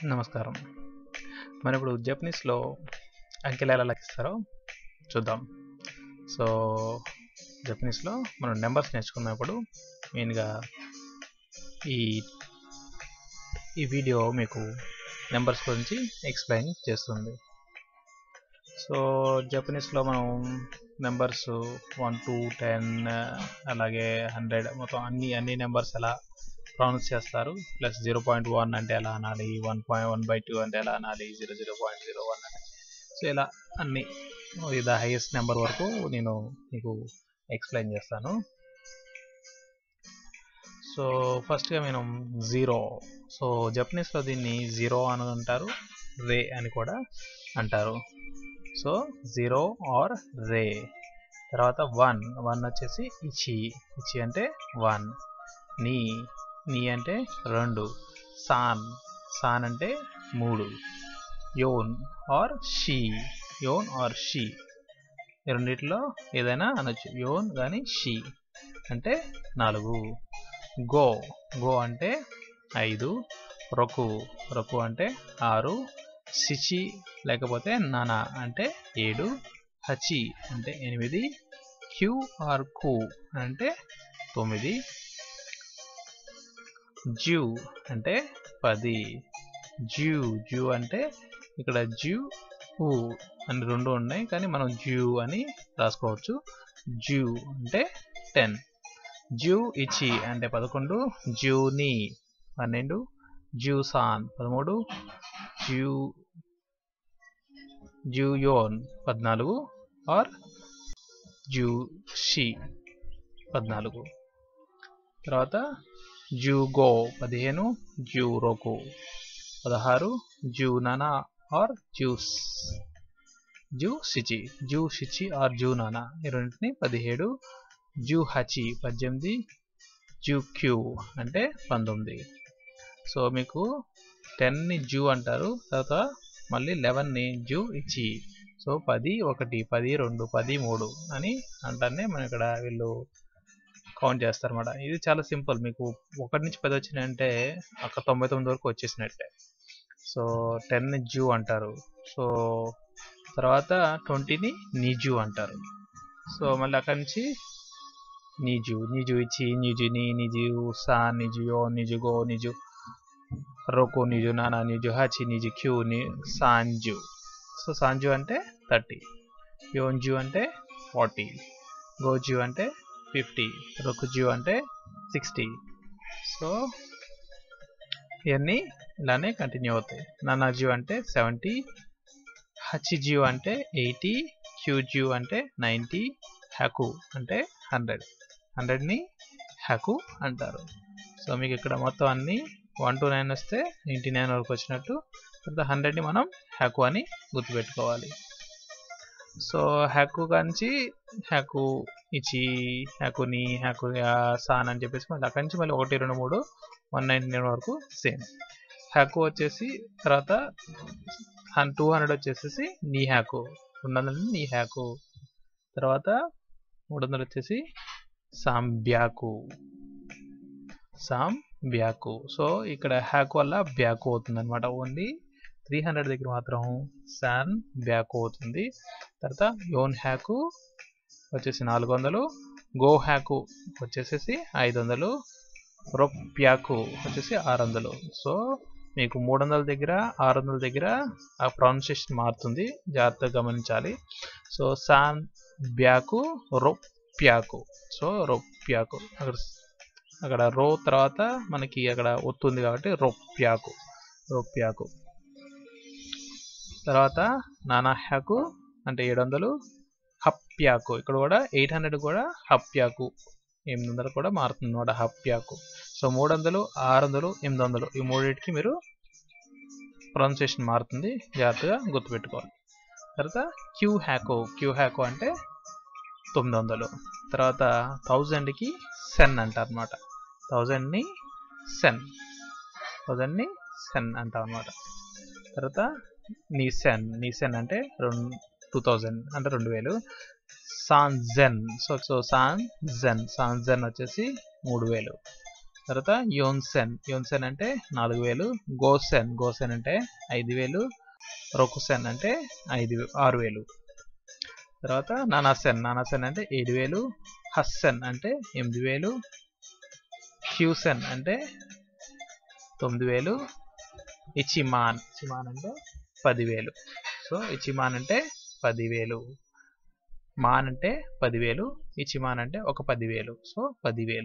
నమస్కారం మనం ఇప్పుడు జపనీస్లో అంకెలు ఎలా లెక్కిస్తారో చూద్దాం సో జపనీస్లో మనం నెంబర్స్ నేర్చుకున్నప్పుడు మెయిన్గా ఈ ఈ వీడియో మీకు నెంబర్స్ గురించి ఎక్స్ప్లెయిన్ చేస్తుంది సో జపనీస్లో మనం నెంబర్స్ వన్ టు టెన్ అలాగే హండ్రెడ్ మొత్తం అన్ని అన్ని నెంబర్స్ ఎలా ప్రొనౌన్స్ చేస్తారు ప్లస్ జీరో పాయింట్ వన్ అంటే ఎలా అనాలి one point one by two అంటే ఎలా అనాలి zero zero point zero one అంటే సో ఇలా అన్ని ద హైయెస్ట్ నెంబర్ వరకు నేను మీకు ఎక్స్ప్లెయిన్ చేస్తాను సో ఫస్ట్గా మనం జీరో సో జపనీస్లో దీన్ని జీరో అని అంటారు రే అని కూడా అంటారు సో జీరో ఆర్ రే తర్వాత వన్ వన్ వచ్చేసి ఇచి ఇచి అంటే వన్ నీ నీ అంటే రెండు సాన్ సాన్ అంటే మూడు యోన్ ఆర్ షీ యోన్ ఆర్ షీ ఈ రెండిట్లో ఏదైనా అనొచ్చు యోన్ కానీ షీ అంటే నాలుగు గో గో అంటే ఐదు రొకు రొకు అంటే ఆరు సిచి లేకపోతే నానా అంటే ఏడు హచి అంటే ఎనిమిది క్యూ ఆర్ కు అంటే తొమ్మిది జ్యూ అంటే పది జ్యూ జ్యూ అంటే ఇక్కడ జ్యూ ఊ అని రెండు ఉన్నాయి కానీ మనం జ్యూ అని రాసుకోవచ్చు జ్యూ అంటే టెన్ జ్యూ ఇచి అంటే పదకొండు జ్యూని పన్నెండు జ్యూసాన్ పదమూడు జ్యూ జ్యూయోన్ పద్నాలుగు ఆర్ జ్యూషి పద్నాలుగు తర్వాత జూగో పదిహేను జూరోకు పదహారు జూనానా ఆర్ జ్యూస్ జూ సిచి జూ సిచి ఆర్ జూనానా ఈ రెండింటిని పదిహేడు జూ హచి పద్దెనిమిది జూ క్యూ అంటే పంతొమ్మిది సో మీకు టెన్ని జూ అంటారు తర్వాత మళ్ళీ లెవెన్ని జూ ఇచ్చి సో పది ఒకటి పది రెండు పది మూడు అని అంటానే మనం ఇక్కడ వీళ్ళు కౌంట్ చేస్తారన్నమాట ఇది చాలా సింపుల్ మీకు ఒకటి నుంచి పది వచ్చినాయంటే అక్కడ తొంభై తొమ్మిది వరకు వచ్చేసినట్టే సో టెన్ జూ అంటారు సో తర్వాత ట్వంటీని నిజు అంటారు సో మళ్ళీ అక్కడి నుంచి నిజు నిజు ఇచ్చి నిజు ని నిజు సా నిజు యో నిజు గో నిజు రోకు నిజు నానా నిజు హచి నిజు క్యూ ని సాంజు సో సాంజు అంటే థర్టీ యోంజు అంటే ఫార్టీ గోజు అంటే ఫిఫ్టీ రొకుజు అంటే సిక్స్టీ సో ఇవన్నీ ఇలానే కంటిన్యూ అవుతాయి నానాజు అంటే సెవెంటీ హచిజు అంటే ఎయిటీ క్యూజు అంటే నైంటీ హ్యాకు అంటే హండ్రెడ్ హండ్రెడ్ని హ్యాకు అంటారు సో మీకు ఇక్కడ మొత్తం అన్ని వన్ టు నైన్ వస్తే నైంటీ నైన్ వరకు వచ్చినట్టు తర్వాత హండ్రెడ్ని మనం హ్యాకు అని గుర్తుపెట్టుకోవాలి సో హ్యాకు కాంచి హ్యాకు ఇచి హ్యాకుని హ్యాకు సాన్ అని చెప్పేసి మళ్ళీ అక్కడి నుంచి మళ్ళీ ఒకటి రెండు మూడు వన్ నైంటీ నైన్ వరకు సేమ్ హ్యాకు వచ్చేసి తర్వాత టూ హండ్రెడ్ వచ్చేసేసి నీ హ్యాకు రెండు వందలు నీ హ్యాకు తర్వాత మూడు వందలు వచ్చేసి సాంబ్యాకు సాం బ్యాకు సో ఇక్కడ హ్యాక్ వల్ల బ్యాక్ అవుతుంది అనమాట ఓన్లీ త్రీ హండ్రెడ్ దగ్గర మాత్రం శాన్ బ్యాక్ అవుతుంది తర్వాత యోన్ హ్యాకు వచ్చేసి నాలుగు వందలు గో హ్యాకు వచ్చేసేసి ఐదు వందలు రొప్యాకు వచ్చేసి ఆరు వందలు సో మీకు మూడు వందల దగ్గర ఆరు వందల దగ్గర ఆ ప్రొనౌన్సియేషన్ మారుతుంది జాగ్రత్తగా గమనించాలి సో సాన్ బ్యాకు రొప్యాకు సో రొప్యాకు అక్కడ అక్కడ రో తర్వాత మనకి అక్కడ ఒత్తుంది కాబట్టి రొప్యాకు రొప్యాకు తర్వాత నానా హ్యాకు అంటే ఏడు వందలు హప్యాకు ఇక్కడ కూడా ఎయిట్ హండ్రెడ్ కూడా హప్యాకు ఎనిమిది వందలు కూడా మారుతుంది అనమాట హప్యాకు సో మూడు వందలు ఆరు వందలు ఎనిమిది వందలు ఈ మూడింటికి మీరు ప్రొనౌన్సియేషన్ మారుతుంది జాగ్రత్తగా గుర్తుపెట్టుకోవాలి తర్వాత క్యూ హ్యాకో క్యూ హ్యాకో అంటే తొమ్మిది వందలు తర్వాత థౌజండ్కి సెన్ అంటారు అనమాట థౌజండ్ని సెన్ థౌజండ్ని సెన్ అంటాం అనమాట తర్వాత నీ సెన్ నీ సెన్ అంటే రెండు టూ థౌజండ్ అంటే రెండు వేలు సాన్ జెన్ సో సో సాన్ జెన్ సాన్ జెన్ వచ్చేసి మూడు వేలు తర్వాత యోన్సెన్ యోన్సెన్ అంటే నాలుగు వేలు గోసెన్ గోసెన్ అంటే ఐదు వేలు రొకుసెన్ అంటే ఐదు ఆరు వేలు తర్వాత నానాసెన్ నానాసెన్ అంటే ఏడు వేలు హస్సెన్ అంటే ఎనిమిది వేలు హ్యూసెన్ అంటే తొమ్మిది వేలు ఇచిమాన్ ఇచిమాన్ అంటే పదివేలు సో ఇచిమాన్ అంటే పదివేలు మాన్ అంటే పదివేలు ఇచిమాన్ అంటే ఒక పదివేలు సో పదివేలు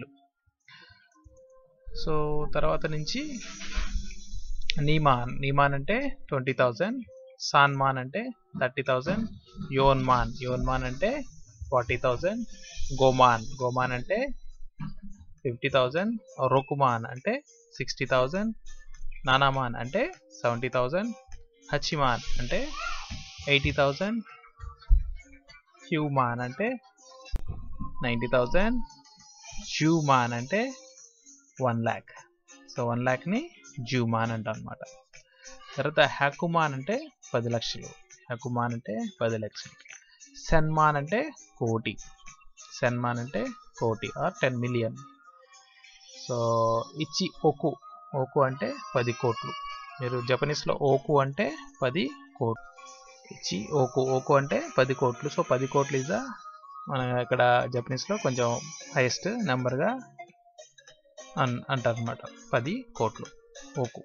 సో తర్వాత నుంచి నీమాన్ నీమాన్ అంటే ట్వంటీ థౌజండ్ సాన్మాన్ అంటే థర్టీ థౌజండ్ యోన్మాన్ యోన్మాన్ అంటే ఫార్టీ థౌజండ్ గోమాన్ గోమాన్ అంటే ఫిఫ్టీ థౌజండ్ రుకుమాన్ అంటే సిక్స్టీ థౌజండ్ నానామాన్ అంటే సెవెంటీ థౌజండ్ హచిమాన్ అంటే ఎయిటీ థౌజండ్ హ్యూమాన్ అంటే నైంటీ థౌజండ్ జూమాన్ అంటే వన్ ల్యాక్ సో వన్ ల్యాక్ని జూమాన్ అంటాం అనమాట తర్వాత హ్యాకుమాన్ అంటే పది లక్షలు హ్యాకుమాన్ అంటే పది లక్షలు సెన్మాన్ అంటే కోటి సెన్మాన్ అంటే కోటి ఆర్ టెన్ మిలియన్ సో ఇచ్చి ఓకు ఓకు అంటే పది కోట్లు మీరు జపనీస్లో ఓకు అంటే పది కోట్లు ఇచ్చి ఓకు ఓకు అంటే పది కోట్లు సో పది కోట్లు ఇస్ మన ఇక్కడ జపనీస్లో కొంచెం హైయెస్ట్ నెంబర్గా అన్ అంటారు అనమాట పది కోట్లు ఓకు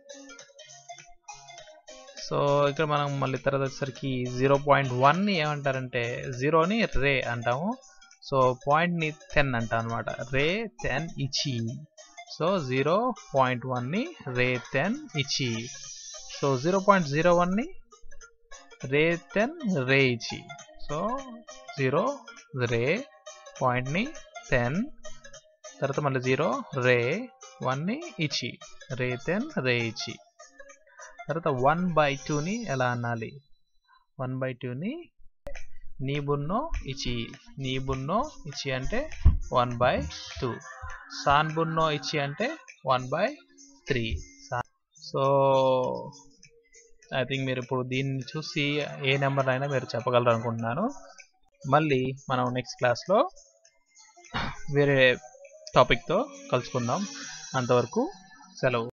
సో ఇక్కడ మనం మళ్ళీ తర్వాత వచ్చేసరికి జీరో పాయింట్ వన్ని ఏమంటారంటే జీరోని రే అంటాము సో పాయింట్ని టెన్ అంటాం అనమాట రే టెన్ ఇచి సో జీరో పాయింట్ వన్ని రే టెన్ ఇచి సో జీరో పాయింట్ జీరో వన్ని రే టెన్ రే ఇచి సో జీరో రే పాయింట్ని టెన్ తర్వాత మళ్ళీ జీరో రే వన్ని ఇచి రే టెన్ రే ఇచి తర్వాత వన్ బై టూని ఎలా అనాలి వన్ బై టూని నీ బున్నో ఇచి నీ బున్నో ఇచి అంటే వన్ బై టూ సాన్ బున్నో ఇచి అంటే one by three so I think మీరు ఇప్పుడు దీన్ని చూసి ఏ నెంబర్ అయినా మీరు చెప్పగలరు అనుకుంటున్నాను మళ్ళీ మనం నెక్స్ట్ క్లాస్లో వేరే టాపిక్తో కలుసుకుందాం అంతవరకు సెలవు